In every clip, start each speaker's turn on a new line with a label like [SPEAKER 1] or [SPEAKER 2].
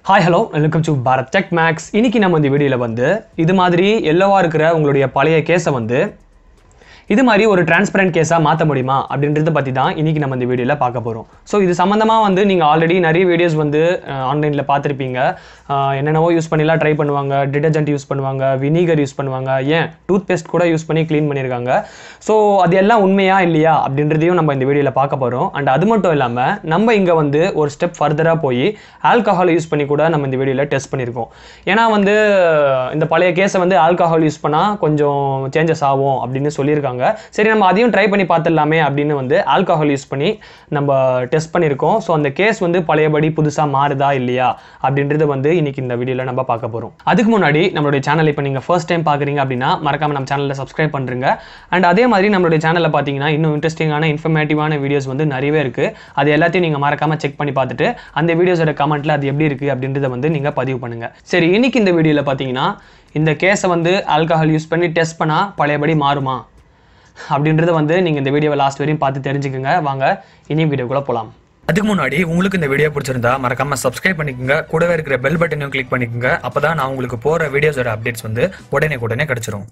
[SPEAKER 1] hi hello welcome to Bharat tech max இன்னைக்கு நம்ம இந்த வீடியோவில் வந்து இது மாதிரி எல்லோவா இருக்கிற உங்களுடைய பழைய கேஸை வந்து இது மாதிரி ஒரு டிரான்ஸ்பரண்ட் கேஸாக மாற்ற முடியுமா அப்படின்றத பற்றி தான் இன்றைக்கி நம்ம இந்த வீடியோவில் பார்க்க போகிறோம் ஸோ இது சம்மந்தமாக வந்து நீங்கள் ஆல்ரெடி நிறைய வீடியோஸ் வந்து ஆன்லைனில் பார்த்துருப்பீங்க அஹ், என்னென்னவோ யூஸ் பண்ணிலாம் ட்ரை பண்ணுவாங்க டிடர்ஜென்ட் யூஸ் பண்ணுவாங்க வினிகர் யூஸ் பண்ணுவாங்க ஏன் டூத் பேஸ்ட் கூட யூஸ் பண்ணி க்ளீன் பண்ணியிருக்காங்க ஸோ அது எல்லாம் உண்மையா இல்லையா அப்படின்றதையும் நம்ம இந்த வீடியோவில் பார்க்க போகிறோம் அண்ட் அது மட்டும் இல்லாமல் நம்ம இங்கே வந்து ஒரு ஸ்டெப் ஃபர்தராக போய் ஆல்கஹால் யூஸ் பண்ணி கூட நம்ம இந்த வீடியோவில் டெஸ்ட் பண்ணியிருக்கோம் ஏன்னா வந்து இந்த பழைய கேஸை வந்து ஆல்கஹால் யூஸ் பண்ணால் கொஞ்சம் சேஞ்சஸ் ஆகும் அப்படின்னு சொல்லியிருக்காங்க சரி நம்ம அதையும் ட்ரை பண்ணி பார்த்துடலாமே அப்படின்னு வந்து ஆல்கஹால் யூஸ் பண்ணி நம்ம டெஸ்ட் பண்ணியிருக்கோம் ஸோ அந்த கேஸ் வந்து பழையபடி புதுசாக மாறுதா இல்லையா அப்படின்றத வந்து இன்னைக்கு இந்த வீடியோவில் நம்ம பார்க்க போகிறோம் அதுக்கு முன்னாடி நம்மளுடைய சேனல் இப்போ நீங்கள் ஃபர்ஸ்ட் டைம் பார்க்குறீங்க அப்படின்னா மறக்காம நம்ம சேனலில் சப்ஸ்கிரைப் பண்ணுறங்க அண்ட் அதே மாதிரி நம்மளுடைய சேனலில் பார்த்தீங்கன்னா இன்னும் இன்ட்ரெஸ்டிங்கான இன்ஃபர்மேட்டிவான வீடியோஸ் வந்து நிறையவே இருக்குது அது எல்லாத்தையும் நீங்கள் மறக்காமல் செக் பண்ணி பார்த்துட்டு அந்த வீடியோஸோட கமெண்ட்டில் அது எப்படி இருக்குது அப்படின்றத வந்து நீங்கள் பதிவு பண்ணுங்கள் சரி இன்னைக்கு இந்த வீடியோவில் பார்த்தீங்கன்னா இந்த கேஸை வந்து ஆல்கஹால் யூஸ் பண்ணி டெஸ்ட் பண்ணால் பழையபடி மாறுமா அப்படின்றத வந்து நீங்கள் இந்த வீடியோவை லாஸ்ட் வரையும் பார்த்து தெரிஞ்சுக்கோங்க வாங்க இனி வீடியோக்குள்ளே போகலாம்
[SPEAKER 2] அதுக்கு முன்னாடி உங்களுக்கு இந்த வீடியோ பிடிச்சிருந்தா மறக்காம சப்ஸ்கிரைப் பண்ணிக்கோங்க கூடவே இருக்கிற பெல் பட்டனையும் கிளிக் பண்ணிக்கோங்க அப்பதான் நான் உங்களுக்கு போற வீடியோஸோட அப்டேட்ஸ் வந்து உடனே உடனே கிடைச்சிரும்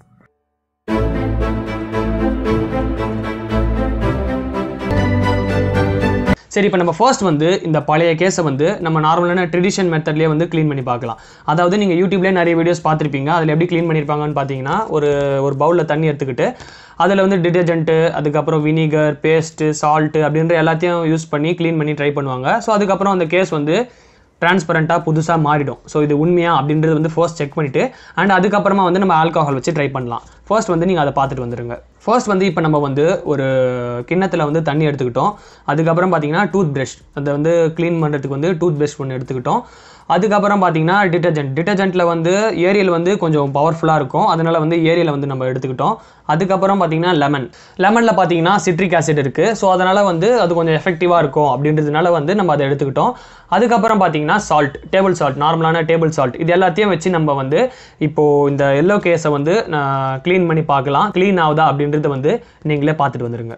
[SPEAKER 1] சரி இப்போ நம்ம ஃபர்ஸ்ட் வந்து இந்த பழைய கேஸை வந்து நம்ம நார்மலான ட்ரெடிஷன் மெத்தட்லேயே வந்து க்ளீன் பண்ணி பார்க்கலாம் அதாவது நீங்கள் யூடியூப்லேயே நிறைய வீடியோஸ் பார்த்துருப்பீங்க அதில் எப்படி க்ளீன் பண்ணியிருப்பாங்கன்னு பார்த்தீங்கன்னா ஒரு ஒரு பவுலில் தண்ணி எடுத்துக்கிட்டு அதில் வந்து டிடர்ஜென்ட்டு அதுக்கப்புறம் வினிகர் பேஸ்ட்டு சால்ட்டு அப்படின்ற எல்லாத்தையும் யூஸ் பண்ணி க்ளீன் பண்ணி ட்ரை பண்ணுவாங்க ஸோ அதுக்கப்புறம் அந்த கேஸ் வந்து டிரான்ஸ்பரண்ட்டாக புதுசாக மாறிடும் ஸோ இது உண்மையா அப்படின்றது வந்து ஃபர்ஸ்ட் செக் பண்ணிவிட்டு அண்ட் அதுக்கப்புறமா வந்து நம்ம ஆல்கஹால் வச்சு ட்ரை பண்ணலாம் ஃபர்ஸ்ட் வந்து நீங்கள் அதை பார்த்துட்டு வந்துருங்க ஃபர்ஸ்ட் வந்து இப்போ நம்ம வந்து ஒரு கிண்ணத்தில் வந்து தண்ணி எடுத்துக்கிட்டோம் அதுக்கப்புறம் பார்த்தீங்கன்னா டூத் ப்ரஷ் அதை வந்து க்ளீன் பண்ணுறதுக்கு வந்து டூத் ப்ரஷ் ஒன்று எடுத்துக்கிட்டோம் அதுக்கப்புறம் பார்த்தீங்கன்னா டிட்டர்ஜென்ட் டிட்டர்ஜென்ட்டில் வந்து ஏரியல் வந்து கொஞ்சம் பவர்ஃபுல்லாக இருக்கும் அதனால் வந்து ஏரியலை வந்து நம்ம எடுத்துக்கிட்டோம் அதுக்கப்புறம் பார்த்தீங்கன்னா லெமன் லெமனில் பார்த்தீங்கன்னா சிட்ரிக் ஆசிட் இருக்குது ஸோ அதனால் வந்து அது கொஞ்சம் எஃபெக்டிவாக இருக்கும் அப்படின்றதுனால வந்து நம்ம அதை எடுத்துக்கிட்டோம் அதுக்கப்புறம் பார்த்தீங்கன்னா சால்ட் டேபிள் சால்ட் நார்மலான டேபிள் சால்ட் இது எல்லாத்தையும் வச்சு நம்ம வந்து இப்போது இந்த எல்லோ கேஸை வந்து க்ளீன் பண்ணி பார்க்கலாம் க்ளீன் ஆகுதா அப்படின்றத வந்து நீங்களே பார்த்துட்டு வந்துருங்க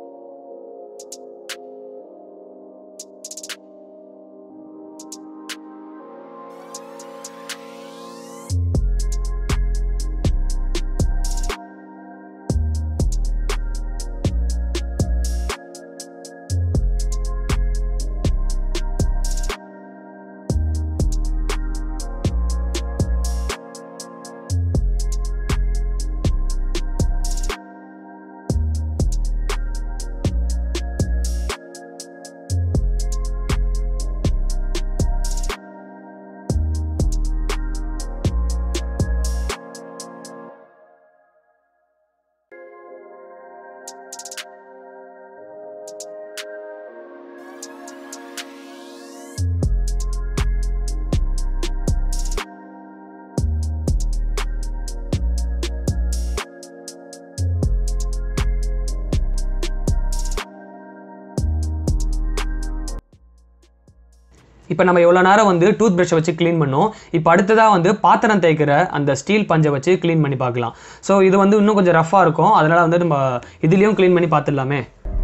[SPEAKER 1] இப்போ நம்ம எவ்வளோ நேரம் வந்து டூத் ப்ரஷ்ஷை வச்சு க்ளீன் பண்ணோம் இப்போ அடுத்ததாக வந்து பாத்திரம் தேய்க்கிற அந்த ஸ்டீல் பஞ்சை வச்சு க்ளீன் பண்ணி பார்க்கலாம் ஸோ இது வந்து இன்னும் கொஞ்சம் ரஃப்பாக இருக்கும் அதனால் வந்து நம்ம இதுலேயும் க்ளீன் பண்ணி பார்த்துடலாமே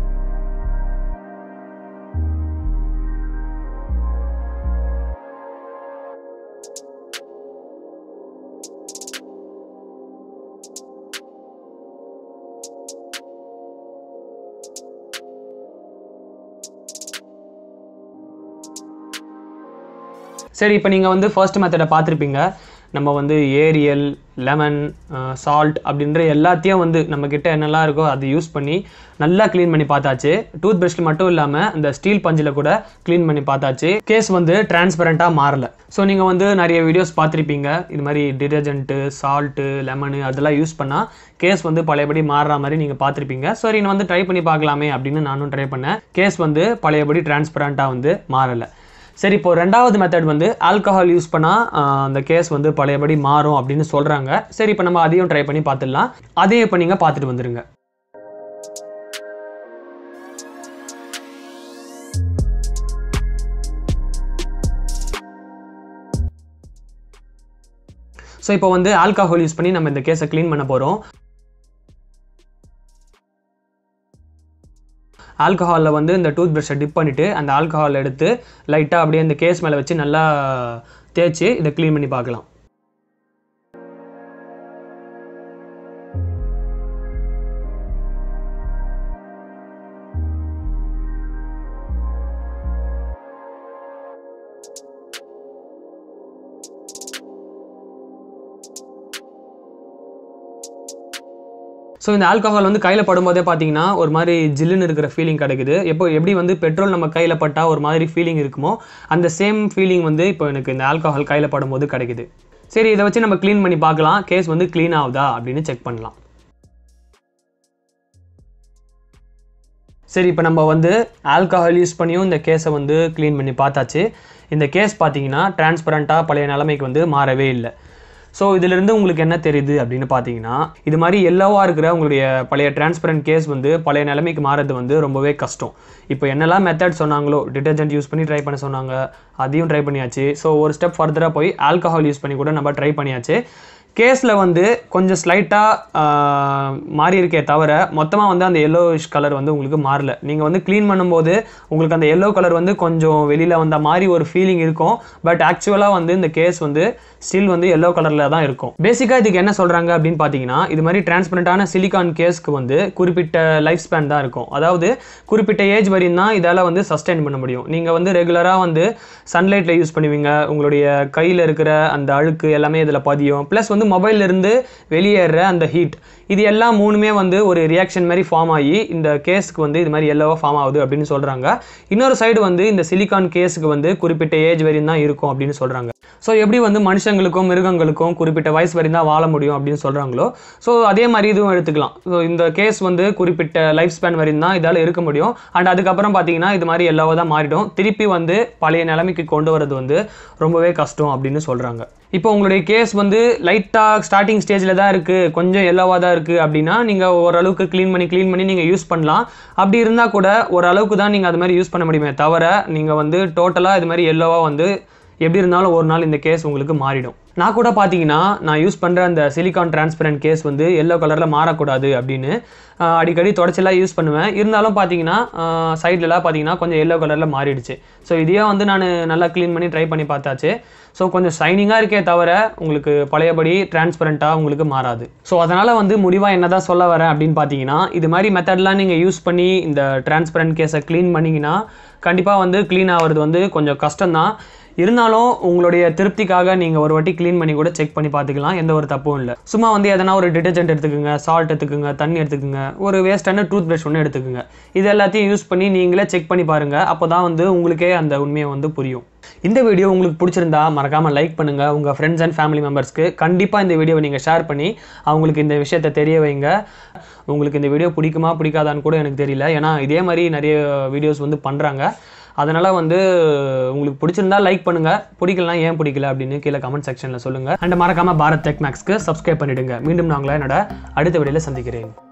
[SPEAKER 1] சரி இப்போ நீங்கள் வந்து ஃபர்ஸ்ட் மெத்தடை பார்த்துருப்பீங்க நம்ம வந்து ஏரியல் லெமன் சால்ட் அப்படின்ற எல்லாத்தையும் வந்து நம்மக்கிட்ட என்னெல்லாம் இருக்கோ அதை யூஸ் பண்ணி நல்லா க்ளீன் பண்ணி பார்த்தாச்சு டூத் ப்ரஷ்ல மட்டும் இல்லாமல் இந்த ஸ்டீல் பஞ்சில் கூட க்ளீன் பண்ணி பார்த்தாச்சு கேஸ் வந்து டிரான்ஸ்பரண்ட்டாக மாறல ஸோ நீங்கள் வந்து நிறைய வீடியோஸ் பார்த்துருப்பீங்க இது மாதிரி டிடர்ஜென்ட்டு சால்ட்டு லெமனு அதெல்லாம் யூஸ் பண்ணால் கேஸ் வந்து பழையபடி மாறுற மாதிரி நீங்கள் பார்த்துருப்பீங்க சரி நான் வந்து ட்ரை பண்ணி பார்க்கலாமே அப்படின்னு நானும் ட்ரை பண்ணேன் கேஸ் வந்து பழையபடி டிரான்ஸ்பரண்ட்டாக வந்து மாறலை சரி இப்போ ரெண்டாவது மெத்தட் வந்து ஆல்கஹால் யூஸ் பண்ணால் அந்த கேஸ் வந்து பழையபடி மாறும் அப்படின்னு சொல்கிறாங்க சரி இப்போ நம்ம அதையும் ட்ரை பண்ணி பார்த்துடலாம் அதையும் இப்போ நீங்கள் பார்த்துட்டு வந்துருங்க ஸோ இப்போ வந்து ஆல்கஹால் யூஸ் பண்ணி நம்ம இந்த கேஸை க்ளீன் பண்ண போகிறோம் ஆல்கஹாலில் வந்து இந்த டூத் ப்ரஷ்ஷை டிப் பண்ணிவிட்டு அந்த ஆல்கஹால் எடுத்து லைட்டாக அப்படியே இந்த கேஸ் மேலே வச்சு நல்லா தேய்ச்சி இதை க்ளீன் பண்ணி பார்க்கலாம் ஸோ இந்த ஆல்கஹால் வந்து கையில் படும்போதே பார்த்தீங்கன்னா ஒரு மாதிரி ஜில்லுன்னு இருக்கிற ஃபீலிங் கிடைக்குது எப்போ எப்படி வந்து பெட்ரோல் நம்ம கையில் பட்டால் ஒரு மாதிரி ஃபீலிங் இருக்குமோ அந்த சேம் ஃபீலிங் வந்து இப்போ எனக்கு இந்த ஆல்கஹால் கையில் படும்போது கிடைக்குது சரி இதை வச்சு நம்ம க்ளீன் பண்ணி பார்க்கலாம் கேஸ் வந்து க்ளீன் ஆகுதா அப்படின்னு செக் பண்ணலாம் சரி இப்போ நம்ம வந்து ஆல்கஹால் யூஸ் பண்ணியும் இந்த கேஸை வந்து க்ளீன் பண்ணி பார்த்தாச்சு இந்த கேஸ் பார்த்தீங்கன்னா டிரான்ஸ்பரண்ட்டாக பழைய நிலைமைக்கு வந்து மாறவே இல்லை ஸோ இதிலிருந்து உங்களுக்கு என்ன தெரியுது அப்படின்னு பார்த்தீங்கன்னா இது மாதிரி எல்லோவாக இருக்கிற உங்களுடைய பழைய டிரான்ஸ்பரண்ட் கேஸ் வந்து பழைய நிலைமைக்கு மாறது வந்து ரொம்பவே கஷ்டம் இப்போ என்னெல்லாம் மெத்தட் சொன்னாங்களோ டிட்டர்ஜென்ட் யூஸ் பண்ணி ட்ரை பண்ண சொன்னாங்க அதையும் ட்ரை பண்ணியாச்சு ஸோ ஒரு ஸ்டெப் ஃபர்தராக போய் ஆல்கஹால் யூஸ் பண்ணி கூட நம்ம ட்ரை பண்ணியாச்சு கேஸில் வந்து கொஞ்சம் ஸ்லைட்டாக மாறி இருக்கே தவிர மொத்தமாக வந்து அந்த yellowish கலர் வந்து உங்களுக்கு மாறல நீங்கள் வந்து க்ளீன் பண்ணும்போது உங்களுக்கு அந்த எல்லோ கலர் வந்து கொஞ்சம் வெளியில் வந்த மாதிரி ஒரு ஃபீலிங் இருக்கும் பட் ஆக்சுவலாக வந்து இந்த கேஸ் வந்து ஸ்டில் வந்து எல்லோ கலரில் தான் இருக்கும் பேசிக்காக இதுக்கு என்ன சொல்கிறாங்க அப்படின்னு பார்த்தீங்கன்னா இது மாதிரி டிரான்ஸ்பரண்டான சிலிகான் கேஸ்க்கு வந்து குறிப்பிட்ட லைஃப் ஸ்பேன் தான் இருக்கும் அதாவது குறிப்பிட்ட ஏஜ் வரையும் தான் இதால் வந்து சஸ்டைன் பண்ண முடியும் நீங்கள் வந்து ரெகுலராக வந்து சன்லைட்டில் யூஸ் பண்ணுவீங்க உங்களுடைய கையில் இருக்கிற அந்த அழுக்கு எல்லாமே இதில் பதியும் ப்ளஸ் வந்து மொபைல்ல இருந்து வெளியேற அந்த ஹீட் இது எல்லாம் மூணுமே வந்து ஒரு ரியாக்ஷன் மாதிரி ஃபார்ம் ஆகி இந்த கேஸுக்கு வந்து இது மாதிரி எல்லோவாக ஃபார்ம் ஆகுது அப்படின்னு சொல்கிறாங்க இன்னொரு சைடு வந்து இந்த சிலிகான் கேஸுக்கு வந்து குறிப்பிட்ட ஏஜ் வரையும் தான் இருக்கும் அப்படின்னு சொல்கிறாங்க ஸோ எப்படி வந்து மனுஷங்களுக்கும் மிருகங்களுக்கும் குறிப்பிட்ட வயசு வரையும் தான் வாழ முடியும் அப்படின்னு சொல்கிறாங்களோ ஸோ அதே மாதிரி இதுவும் எடுத்துக்கலாம் ஸோ இந்த கேஸ் வந்து குறிப்பிட்ட லைஃப் ஸ்பேன் வரையும் தான் இதால் இருக்க முடியும் அண்ட் அதுக்கப்புறம் பார்த்தீங்கன்னா இது மாதிரி எல்லோவாக தான் மாறிடும் திருப்பி வந்து பழைய நிலைமைக்கு கொண்டு வரது வந்து ரொம்பவே கஷ்டம் அப்படின்னு சொல்கிறாங்க இப்போ உங்களுடைய கேஸ் வந்து லைட்டாக ஸ்டார்டிங் ஸ்டேஜில் தான் இருக்குது கொஞ்சம் எல்லோவாக தான் இருக்குது அப்படின்னா நீங்கள் ஓரளவுக்கு க்ளீன் பண்ணி க்ளீன் பண்ணி நீங்கள் யூஸ் பண்ணலாம் அப்படி இருந்தால் கூட ஓரளவுக்கு தான் நீங்கள் அது மாதிரி யூஸ் பண்ண முடியுமே தவிர நீங்கள் வந்து டோட்டலாக இது மாதிரி எல்லோவாக வந்து எப்படி இருந்தாலும் ஒரு நாள் இந்த கேஸ் உங்களுக்கு மாறிடும் நான் கூட பார்த்தீங்கன்னா நான் யூஸ் பண்ணுற அந்த சிலிகான் டிரான்ஸ்பரண்ட் கேஸ் வந்து எல்லோ கலரில் மாறக்கூடாது அப்படின்னு ஆஹ், அடிக்கடி தொடச்செல்லாம் யூஸ் பண்ணுவேன் இருந்தாலும் பார்த்தீங்கன்னா சைட்லலாம் பார்த்தீங்கன்னா கொஞ்சம் எல்லோ கலரில் மாறிடுச்சு ஸோ இதையே வந்து நான் நல்லா க்ளீன் பண்ணி ட்ரை பண்ணி பார்த்தாச்சு ஸோ கொஞ்சம் ஷைனிங்காக இருக்கே தவிர உங்களுக்கு பழையபடி டிரான்ஸ்பரண்ட்டாக உங்களுக்கு மாறாது ஸோ அதனால் வந்து முடிவாக என்ன தான் சொல்ல வரேன் அப்படின்னு பார்த்தீங்கன்னா இது மாதிரி மெத்தட்லாம் நீங்கள் யூஸ் பண்ணி இந்த டிரான்ஸ்பரண்ட் கேஸை க்ளீன் பண்ணிங்கன்னா கண்டிப்பாக வந்து க்ளீன் ஆகிறது வந்து கொஞ்சம் கஷ்டம்தான் இருந்தாலும் உங்களுடைய திருப்திக்காக நீங்கள் ஒரு வாட்டி க்ளீன் பண்ணி கூட செக் பண்ணி பார்த்துக்கலாம் எந்த ஒரு தப்பும் இல்லை சும்மா வந்து எதனா ஒரு டிட்டர்ஜென்ட் எடுத்துக்கோங்க சால்ட் எடுத்துக்கோங்க தண்ணி எடுத்துக்கோங்க ஒரு வேஸ்டான டூத் ப்ரஷ் ஒன்று எடுத்துக்கோங்க இது எல்லாத்தையும் யூஸ் பண்ணி நீங்களே செக் பண்ணி பாருங்கள் அப்போ தான் வந்து உங்களுக்கே அந்த உண்மையை வந்து புரியும் இந்த வீடியோ உங்களுக்கு பிடிச்சிருந்தா மறக்காமல் லைக் பண்ணுங்கள் உங்கள் ஃப்ரெண்ட்ஸ் அண்ட் ஃபேமிலி மெம்பர்ஸ்க்கு கண்டிப்பாக இந்த வீடியோவை நீங்கள் ஷேர் பண்ணி அவங்களுக்கு இந்த விஷயத்தை தெரிய வைங்க உங்களுக்கு இந்த வீடியோ பிடிக்குமா பிடிக்காதான்னு கூட எனக்கு தெரியல ஏன்னா இதே மாதிரி நிறைய வீடியோஸ் வந்து பண்ணுறாங்க அதனால் வந்து உங்களுக்கு பிடிச்சிருந்தா லைக் பண்ணுங்கள் பிடிக்கலாம் ஏன் பிடிக்கல அப்படின்னு கீழே கமெண்ட் செக்ஷனில் சொல்லுங்கள் அண்ட் மறக்காமல் பாரத் டெக் மேக்ஸ்க்கு சப்ஸ்கிரைப் பண்ணிவிடுங்க மீண்டும் நான் உங்களை என்னோட அடுத்த வீடியோவில் சந்திக்கிறேன்